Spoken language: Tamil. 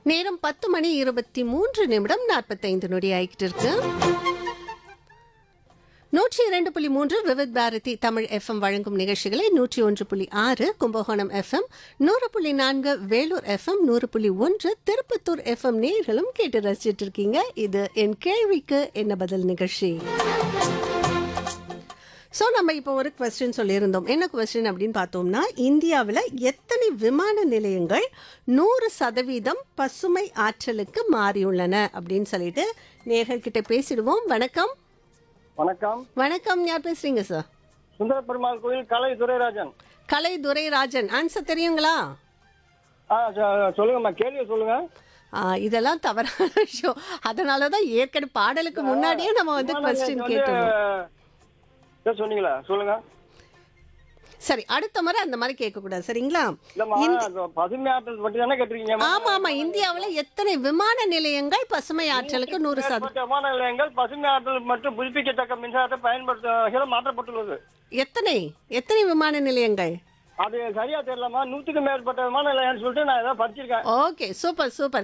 நேரம் பத்து மணி இருபத்தி மூன்று நிமிடம் நாற்பத்தைந்து நொடி ஆகிட்டு இருக்கு நூற்றி இரண்டு புள்ளி மூன்று விவித் பாரதி தமிழ் எஃப்எம் வழங்கும் நிகழ்ச்சிகளை நூற்றி ஒன்று புள்ளி ஆறு கும்பகோணம் எஃப்எம் நூறு புள்ளி நான்கு வேலூர் எஃப்எம் நூறு புள்ளி ஒன்று திருப்பத்தூர் எஃப்எம் நேர்களும் கேட்டு ரசிச்சிட்டு இருக்கீங்க இது என் கேள்விக்கு என்ன பதில் நிகழ்ச்சி ஸோ நம்ம இப்போ ஒரு கொஸ்டின் சொல்லியிருந்தோம் என்ன கொஸ்டின் அப்படின்னு பார்த்தோம்னா இந்தியாவில் எத்தனை விமான நிலையங்கள் நூறு சதவீதம் பசுமை ஆற்றலுக்கு மாறியுள்ளன அப்படின்னு சொல்லிட்டு நேர்கள்கிட்ட பேசிடுவோம் வணக்கம் வணக்கம் வணக்கம் யார் பேசுறீங்க சார் சுந்தர பெருமாள் கோயில் கலை துரைராஜன் கலை துரைராஜன் ஆன்சர் தெரியுங்களா ஆ சொ- சொல்லுங்கம்மா கேள்வியை சொல்லுங்க ஆ, இதெல்லாம் தவறான விஷயம் அதனால தான் ஏற்கனவே பாடலுக்கு முன்னாடியே நம்ம வந்து கொஸ்டின் வந்து, கேட்டுருவோம் இதை சொன்னீங்களா சொல்லுங்க சரி அடுத்த முறை அந்த மாதிரி கேட்கக்கூடாது சரிங்களா இல்லம்மா அது பசுமை ஆற்றல் பற்றி தானே கேட்டிருக்கீங்க ஆமா ஆமா இந்தியாவுல எத்தனை விமான நிலையங்கள் பசுமை ஆற்றலுக்கு நூறு சதவீதம் விமான நிலையங்கள் பசுமை ஆற்றல் மற்றும் புதுப்பிக்கத்தக்க மின்சாரத்தை பயன்படுத்த மாற்றப்பட்டுள்ளது எத்தனை எத்தனை விமான நிலையங்கள் அது சரியா தெரியலமா நூத்துக்கு மேற்பட்ட விமான நிலையம்னு சொல்லிட்டு நான் ஏதாவது படிச்சிருக்கேன் ஓகே சூப்பர் சூப்பர்